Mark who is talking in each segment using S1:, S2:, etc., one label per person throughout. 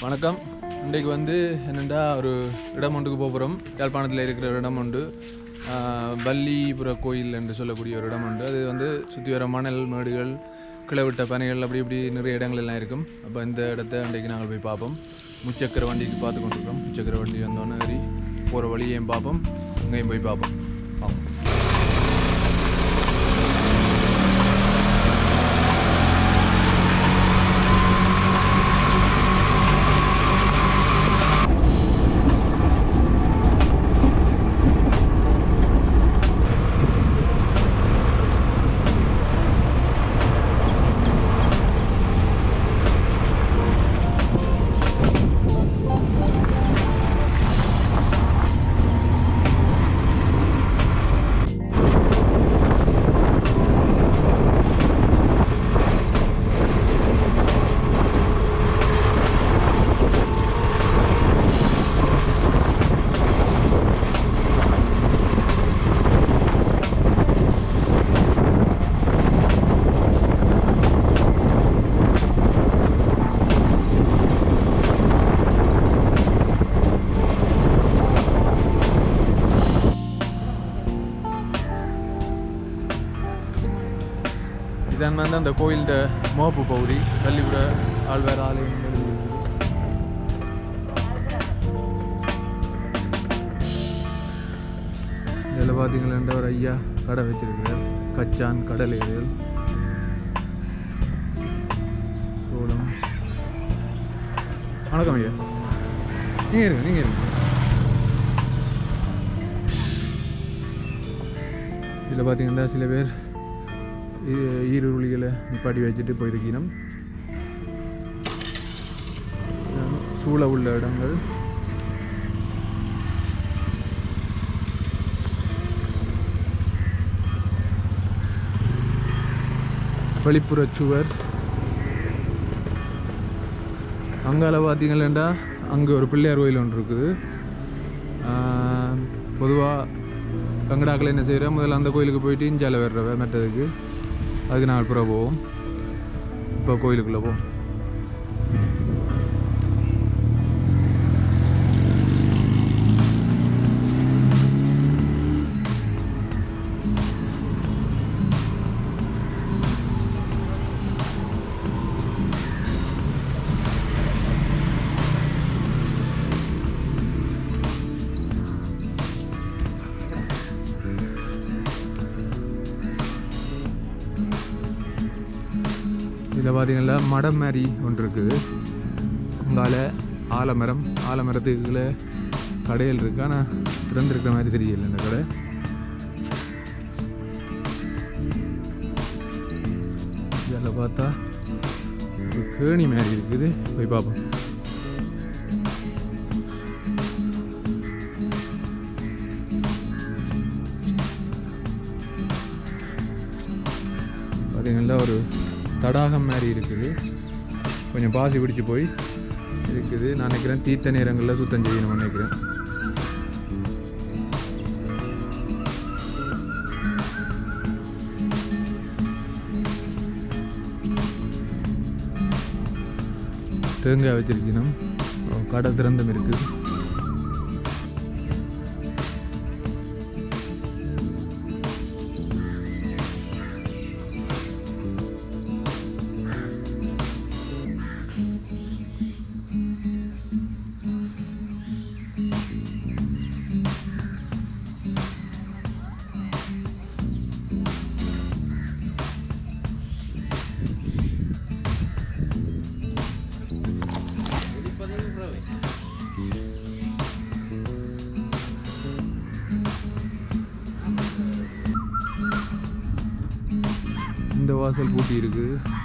S1: வணக்கம் இன்றைக்கு வந்து என்னென்னா ஒரு இடம் ஒன்றுக்கு போகிறோம் யாழ்ப்பாணத்தில் இருக்கிற ஒரு இடம் உண்டு ஆஹ், வள்ளிபுர கோயில் என்று சொல்லக்கூடிய ஒரு இடம் உண்டு அது வந்து சுற்றி வர மணல் மேடுகள் கிளவிட்ட பனைகள் அப்படி இப்படி நிறைய இடங்கள் எல்லாம் இருக்கும் அப்போ இந்த இடத்த இன்றைக்கு நாங்கள் போய் பார்ப்போம் முச்சக்கர வண்டிக்கு பார்த்து கொண்டிருக்கோம் முச்சக்கர வண்டி வந்தோன்னே ஏறி போகிற வழியையும் பார்ப்போம் அங்கேயும் போய் பார்ப்போம் பார்ப்போம் இதான் வந்து அந்த கோயில்ட மோப்பு பகுதி பள்ளிபுர ஆழ்வார் ஆலயங்கள் இருக்குது. இதில் பார்த்தீங்களா ஒரு ஐயா கடை வச்சிருக்கிறார் கச்சான் கடலைகள் சோளம் வணக்கம் ஐயா நீங்கள் இருங்க நீங்கள் இருங்க இதில் பார்த்தீங்கன்னா சில பேர் ஈ- ஈருளிகளை நிப்பாட்டி வச்சுட்டு போயிருக்கணும் சூழ உள்ள இடங்கள் வெளிப்புற சுவர் அங்கால பார்த்தீங்களா அங்கே ஒரு பிள்ளையார் கோயில் ஒன்று இருக்குது பொதுவாக கங்கடாக்கள் என்ன செய்கிறோம் முதல்ல அந்த கோயிலுக்கு போயிட்டு இஞ்சால வர்றவ மற்றதுக்கு அதுக்கு நாங்கள் புற போவோம் இப்போ கோயிலுக்குள்ளே போவோம் இதில் பார்த்தீங்கன்னா மடம் மாதிரி ஒன்று இருக்குது அங்கால ஆலமரம் ஆலமரத்துக்குள்ள கடைகள் இருக்கு ஆனால் திறந்துருக்கிற மாதிரி தெரியல இந்த கடை இதில் பார்த்தா ஒரு கேணி மாதிரி இருக்குது போய் பார்ப்போம் பார்த்தீங்கன்னா ஒரு தடாகம் மாதிரி இருக்குது கொஞ்சம் பாசி பிடிச்சி போய் இருக்குது நான் நினைக்கிறேன் தீர்த்த நேரங்களில் சுத்தம் செய்யணும்னு நினைக்கிறேன் தேங்காய் வச்சிருக்கணும் கடை திறந்தும் இருக்குது இந்த வாசல் பூட்டி இருக்கு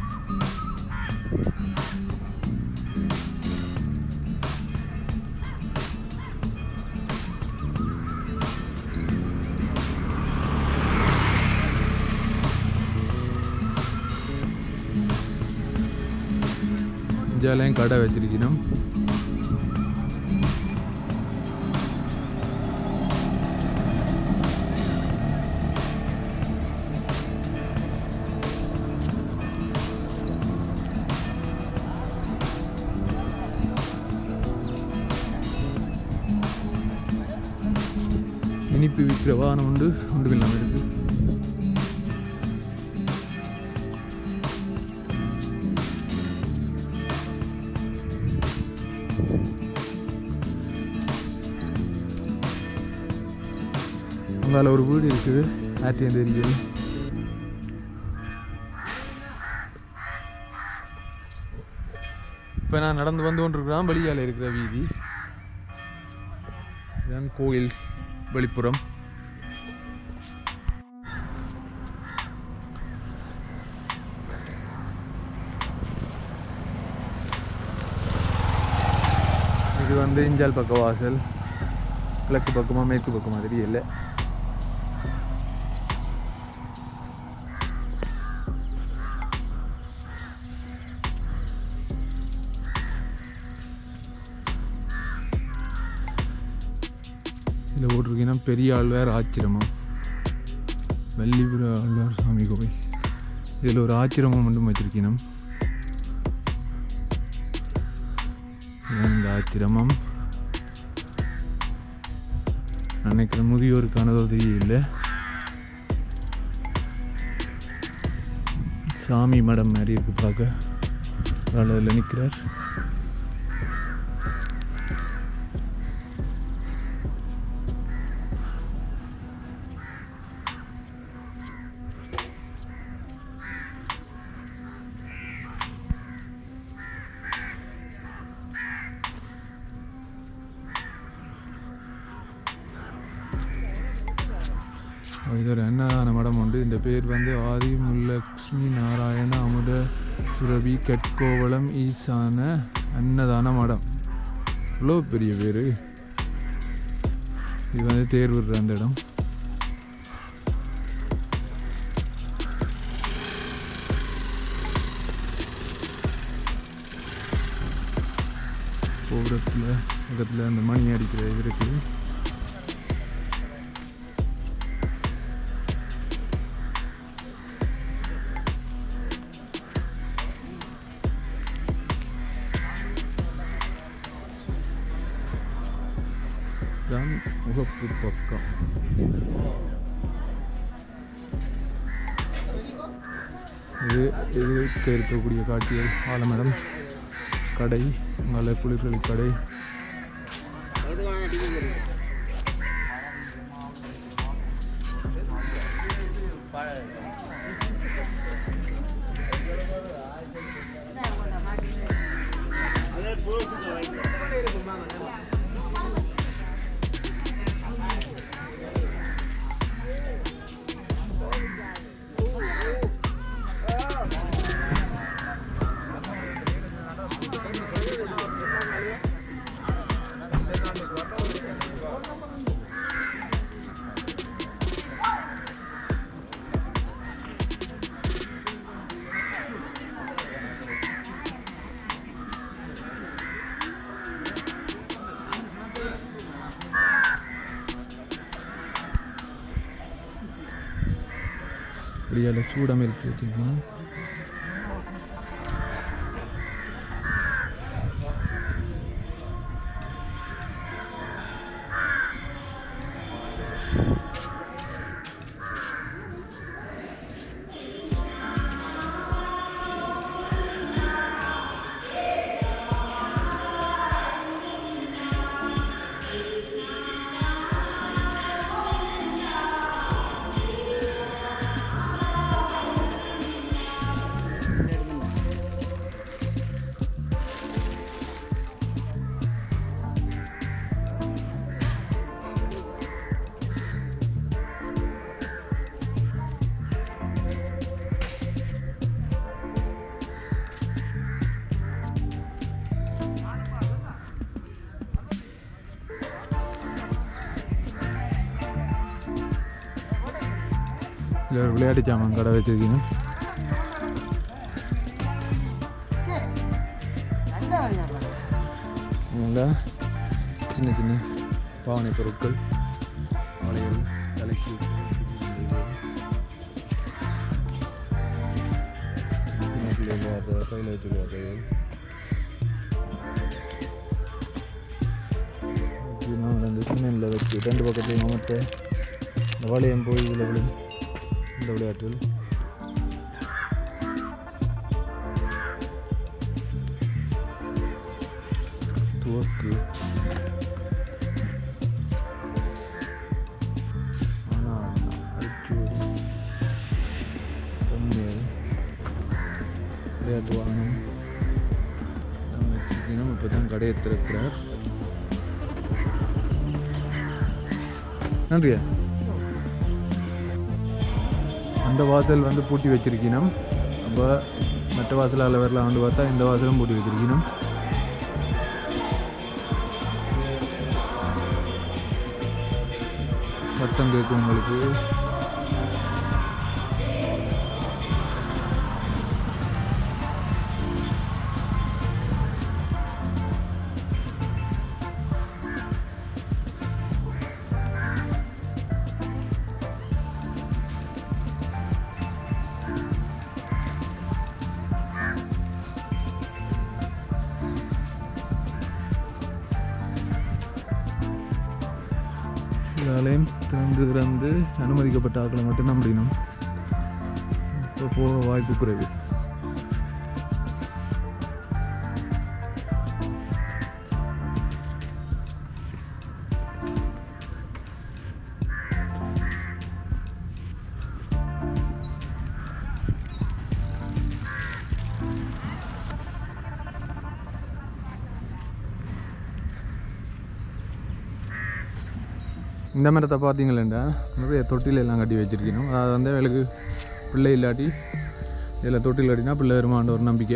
S1: இங்கேலையும் கடை வச்சிருக்கணும் இனிப்பு விற்கிற வாகனம் உண்டு ஒன்றும் இல்லாமல் இருக்குது அங்கால ஒரு வீடு இருக்குது ஆற்றியம் தெரியுது இப்போ நான் நடந்து வந்து கொண்டிருக்கிறேன் வெளியால் இருக்கிற வீதி இதுதான் கோயில் வெளிப்புறம் இது வந்து இஞ்சால் பக்க வாசல் கிழக்கு பக்கமாக மேற்கு பக்கம் மாதிரி இல்லை இதில் போட்டிருக்கீங்கன்னா பெரிய ஆழ்வார் ஆச்சிரமம் வள்ளிபுர ஆழ்வார் சாமி கோவில் இதில் ஒரு ஆச்சிரமம் மட்டும் வச்சிருக்கணும் இதுதான் இந்த ஆச்சிரமம் நான் நினைக்கிறேன் முதியோருக்கானதோ தெரியல சாமி மடம் மாதிரி இருக்கு பார்க்க அதில் நிற்கிறார் இது ஒரு அன்னதான மடம் உண்டு இந்த பேர் வந்து ஆதி முல்லக்ஷ்மி நாராயண அமுத சுரபி கட்கோவளம் ஈசான அன்னதான மடம் இவ்வளோ பெரிய பேர் இது வந்து தேர் விடுற அந்த இடம் கோபுரத்தில் பக்கத்தில் அந்த மணி அடிக்கிற இது இருக்குது தான் முகப்பு பக்கம் இது இதுக்கு இருக்கக்கூடிய காட்சிகள் ஆலமரம் கடை நல்ல குளிர்களை கடை இப்படியால சூடம் இருக்கு வச்சுருக்கோம் இதில் ஒரு விளையாட்டு சாமான் கடை வச்சுருக்கீங்க நல்லா சின்ன சின்ன பாவனை பொருட்கள் வளையல் தலைக்கு சின்ன பிள்ளைகள் விளையாடுற கையில் வச்சு விளையாடுறது இந்த சிமெண்டில் வச்சு ரெண்டு பக்கத்தையும் அமர்த்த இந்த வளையம் போய் இதில் விழும் இந்த விளையாட்டுகள் துவக்கு ஆனால் அரிச்சூடி பொம்மை விளையாட்டு வாகனம் தினம் இப்போ தான் கடையை திறக்கிறார் நன்றியா அந்த வாசல் வந்து பூட்டி வச்சிருக்கணும் அப்போ மற்ற வாசலால் வரலாம் வந்து பார்த்தா இந்த வாசலும் பூட்டி வச்சிருக்கணும் சத்தம் கேட்கும் உங்களுக்கு எல்லாரையும் திறந்து திறந்து அனுமதிக்கப்பட்ட ஆட்களை மட்டும்தான் முடியணும் இப்போ போக வாய்ப்பு குறைவு இந்த மரத்தை பார்த்தீங்களேண்டா நிறைய தொட்டில எல்லாம் கட்டி வச்சிருக்கணும் அது வந்து அவளுக்கு பிள்ளை இல்லாட்டி இதில் தொட்டில் கட்டினா பிள்ளை வருமான்ற ஒரு நம்பிக்கை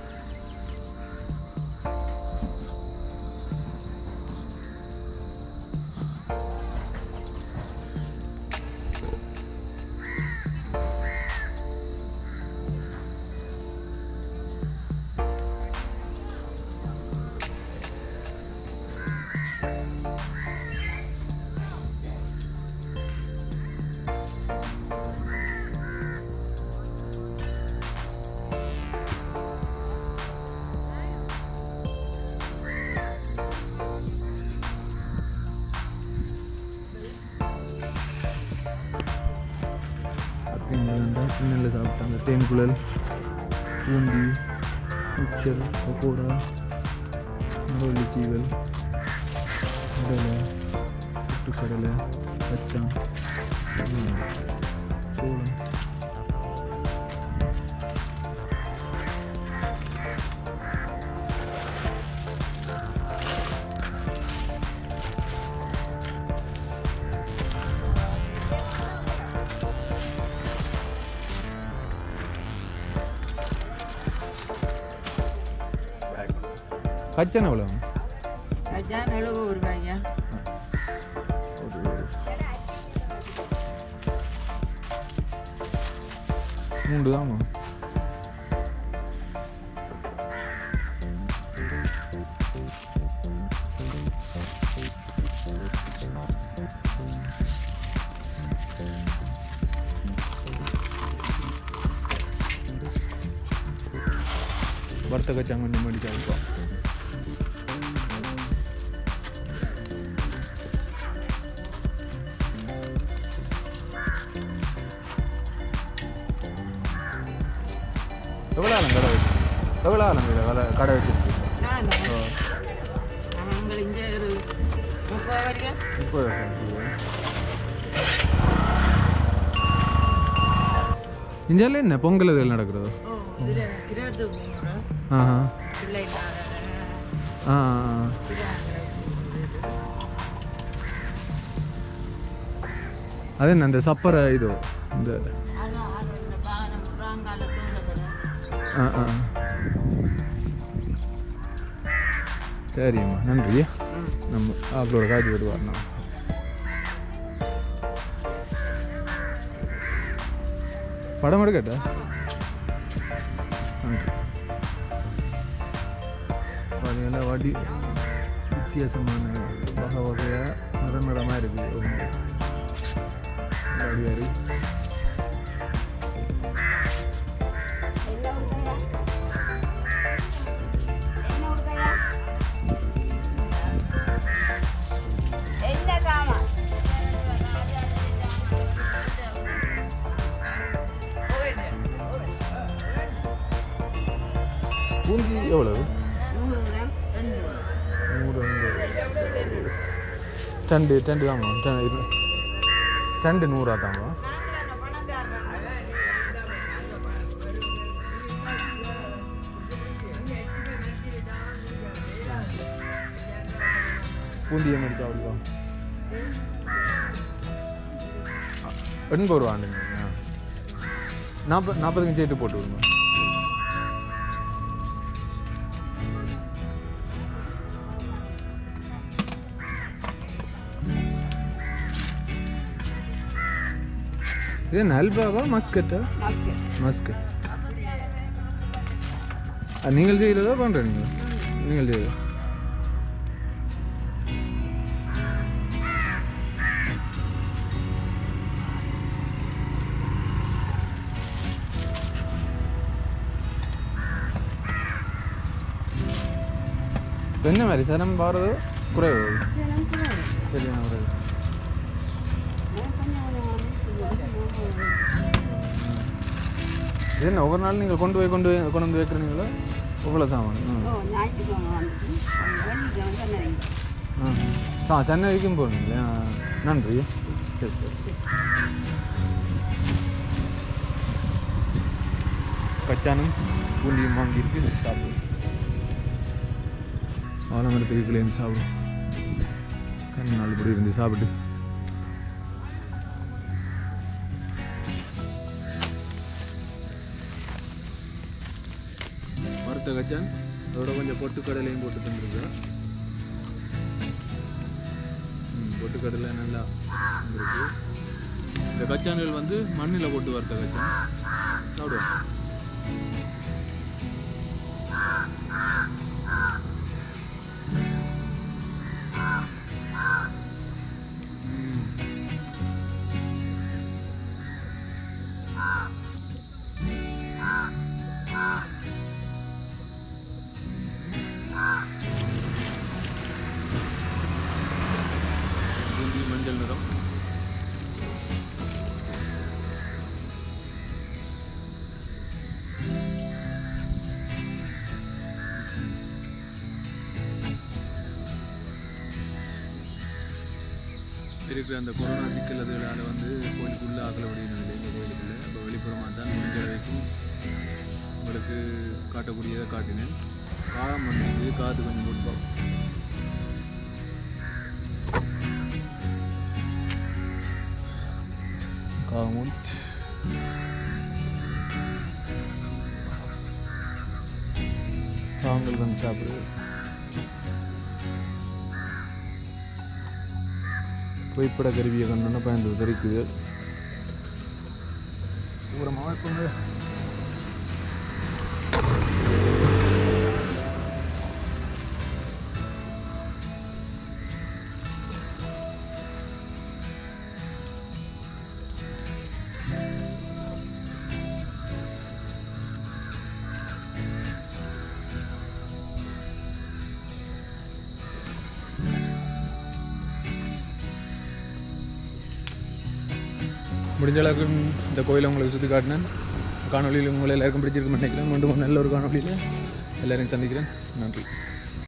S1: பார்த்தீங்கன்னா சின்னல் சாப்பிட்டாங்க தேன்குழல் பூந்தி மிச்சர் பக்கோடா மரவள்ளி சீவல் கடலை புட்டுக்கடலை பச்சம் ம், சோளம் பச்சனை எவ்வளோ
S2: அதான் எழுபது ரூபாய்யா
S1: மூன்று தான் வறுத்த கச்சாங்க கொஞ்சம் மடிச்சா இருக்கும் எவ்வளோ ஆளும் கடை வச்சு எவ்வளோ ஆளும் கடை கடை கடை வச்சுருக்கு
S2: நான் நாங்கள் இங்கே ஒரு முப்பது வரைக்கும்
S1: முப்பது வருஷம் இந்தியாவில் என்ன பொங்கல் இதில் நடக்கிறது
S2: ஓ இதில் கிராத்து போகிறோம்
S1: ஆஹா
S2: பிள்ளை இல்லாத
S1: ஆ ஆ, ஆ. அது என்ன அந்த சப்பரை இது இந்த ஆ ஆ சரிம்மா நன்றி நம்ம ஆக்களோட காய்ச்சி விடுவார் நான் படம் எடுக்கட்டா நன்றி பார்த்தீங்கன்னா வடி வித்தியாசமான வகை வகையாக நிற நிறமாக இருக்குது வடிவாரி எவ்வளவு
S2: நூறு கிராம் ரெண்டு ரூபா.
S1: நூறு ரெண்டு ரெண்டு தாங்க ரெண்டு இது ரெண்டு நூறா தாங்க பூந்தியம் எடுத்து அவ்வளோதான் எண்பது ரூபா ஆண்டுங்க நாற்பது நாற்பதுக்கு சேர்த்து போட்டு விடுங்க இது நல்பாவா மஸ்கட்டா
S2: மாஸ்கெட்.
S1: மஸ்கட் அது நீங்கள் செய்கிறதா பண்ணுற நீங்கள் நீங்கள் செய்கிறதா இப்ப என்ன மாதிரி சனம் பாடுறது குறைவு
S2: இதெல்லாம் கூட
S1: சரியான குறைவு
S2: நான் கொஞ்சம் கொஞ்சம்
S1: இது என்ன ஒவ்வொரு நாள் நீங்கள் கொண்டு போய் கொண்டு போய் கொண்டு வந்து வைக்கிறீங்களா எவ்வளோ சாமான் ம்
S2: ஓ ஞாயிற்றுக்கிழமை வந்துட்டு வெள்ளிக்கிழமை தான் நிறைய
S1: ஆ ஆ சென்னை வரைக்கும் போகிறீங்களே ஆ, நன்றி சரி சரி கச்சானும் பூண்டியும் வாங்கியிருக்கு சாப்பிடு ஆலமரத்து வீட்டிலேருந்து சாப்பிடும் கண்ணு நாள் இப்படி இருந்து சாப்பிட்டு வறுத்த கச்சான் அதோட கொஞ்சம் பொட்டுக்கடலையும் போட்டு தந்துருக்கேன் ம், பொட்டுக்கடலை நல்லா இருக்கு இந்த கச்சான்கள் வந்து மண்ணில் போட்டு வறுத்த கச்சான் சாப்பிடுவோம் ம். பூந்தி மஞ்சள் நிறம் இருக்கிற அந்த கொரோனா சிக்கல் அதுகளால் வந்து கோயிலுக்குள்ளே ஆக்கல முடியவில்லை இந்த கோயிலுக்குள்ளே அப்போ வெளிப்புறமாக தான் முடிஞ்ச வரைக்கும் உங்களுக்கு காட்டக்கூடியதை காட்டினேன் காலம் வந்து காற்று கொஞ்சம் கொடுப்போம் காமூன் காங்கள் வந்து சாப்பிடு புகைப்பட கருவியை கண்ணு பயந்து தெரிக்குது தூரமாக இருக்குங்க முடிஞ்ச அளவுக்கு இந்த கோயிலை உங்களுக்கு சுற்றி காட்டினேன் காணொலியில் உங்களை எல்லாருக்கும் பிடிச்சிருக்குன்னு நினைக்கிறேன் மீண்டும் ஒரு நல்ல ஒரு காணொலியில் எல்லாரையும் சந்திக்கிறேன் நன்றி